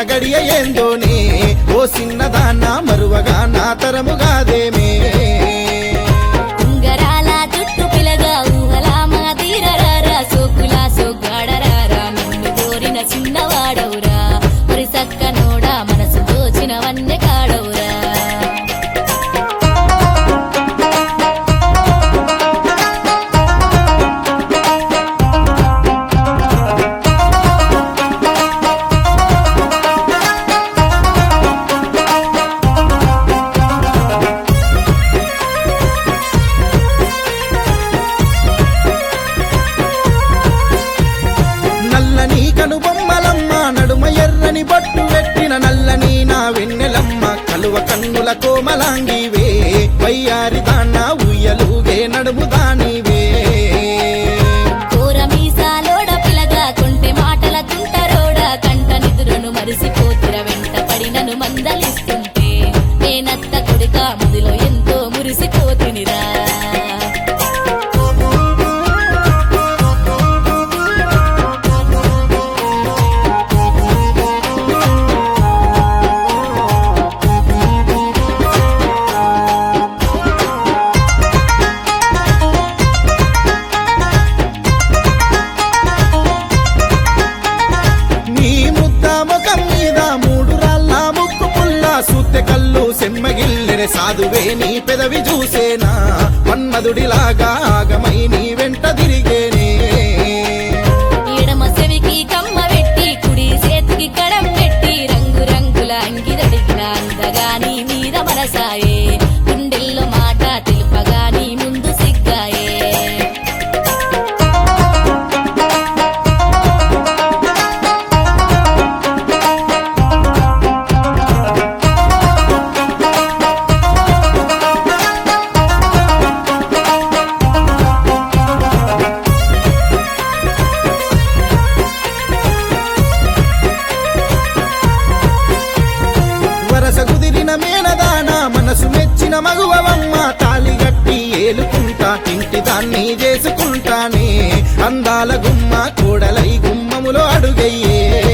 గడియ ఏందోనే ఓ సిన్నదాన్న మరువగా నా తరముగాదేమే ఉంగరాల చుట్టు పిలగా ఊహల మాదిరరారా సోకుల సోగ్గాడరారా నిన్ను కోరిన చిన్నవాడవురా మరి సక్కనోడా మనసు దోచిన వన్నె కాడవురా నల్లని కనుబొమ్మలమ్మ నడుమ ఎర్రని బొట్టు పెట్టిన నల్లని నా వెన్నెలమ్మ కలువ కన్నుల కోమలాంగివే వయ్యారి దాన్న ఉయ్యలుగే నడుము దానివే కూర మీసాలోడ పిలగా కొంటె మాటల కుంటరోడ కంట నిదురును మరిసిపోతుర వెంట పడినను మందలిస్తుంటే నేనత్త కొడుక ముదిలో ఎంతో మురిసిపోతినిరా నీ ముద్ద ముఖం మీద మూడు రాళ్ళ ముక్కు పుల్ల సూత్తె కళ్ళు సెమ్మగిల్లెనే సాధువే నీ పెదవి చూసేనా మన్మధుడిలాగా ఆగమై నీ వెంట తిరిగేనే ఎడమ చెవికి కమ్మ పెట్టి కుడి చేతికి కడం పెట్టి రంగు రంగుల అంగిదడిగిన అందగా నీ మీద మనసాయే గుండెల్లో మాట తెలుపగా నీ ముందు సిగ్గాయే వరస కుదిరిన మేనదాన మనసు మెచ్చిన మగువమ్మ తాళి గట్టి ఏలుకుంటా ఇంటి దాన్ని చేసుకుంటానే అందాల గుమ్మ కూడలై గుమ్మములో అడుగయ్యే